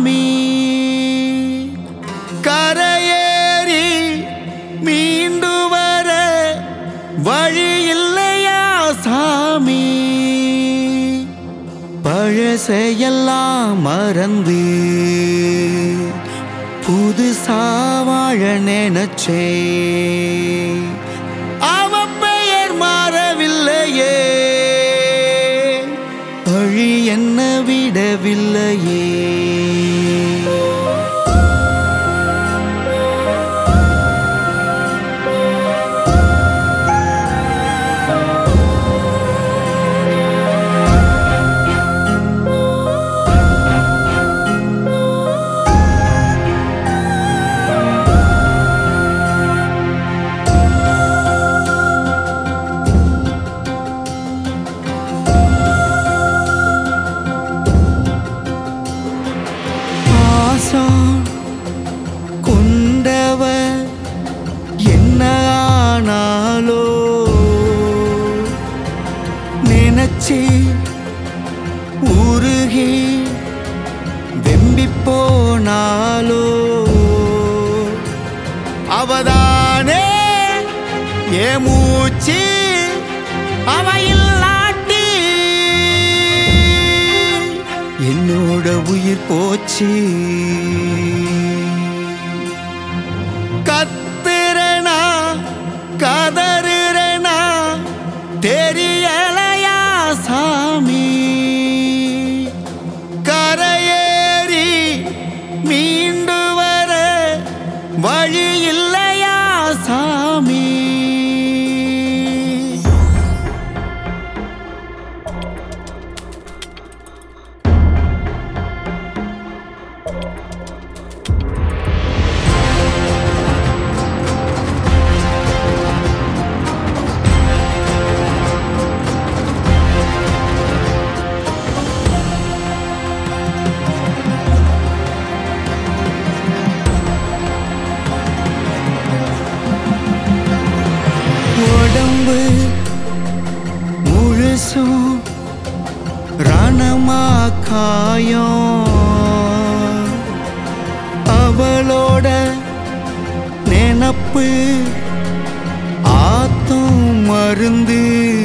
சாமி கரையேறி மீண்டு வர வழி இல்லையா சாமி பழசையெல்லாம் மறந்து புதுசா வாழ நினைச்சே அவ பெயர் மாறவில்லையே வழி என்ன விடவில்லையே பாசம் கொண்டவ என்ன ஆனாலோ நினைச்சி உருகி வெம்பி போனாலோ அவதானே ஏ மூச்சு அவ இல்லாட்டி என்னோட உயிர் போச்சு கத்துறனா கதறுறனா தெரியலையா சாமி கரையேறி மீண்டு வர வழி இல்லையா சாமி உடம்பு முழுசும் ரணமா காயம் அவளோட நினப்பு ஆத்தும் மருந்து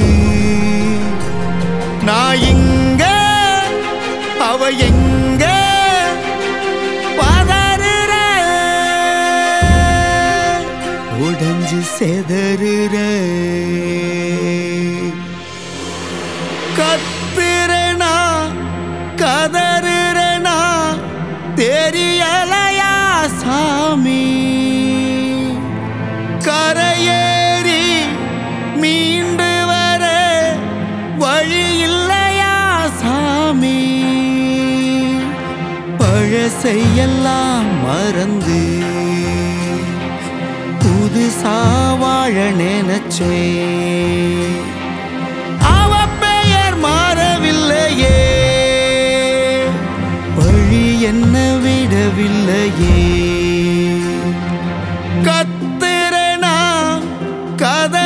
நான் இங்க அவ எங்க பதறுற உடைஞ்சு செதறுற கத்துறனா கதறுறனா தெரியலையா சாமி கரையேறி மீண்டு வர வழி இல்லையா சாமி பழசையெல்லாம் மறந்து புதுசா வாழ நினைச்சே அவ பெயர் மாறவில்லையே வழி என்ன விடவில்லையே கத்துறனா கதை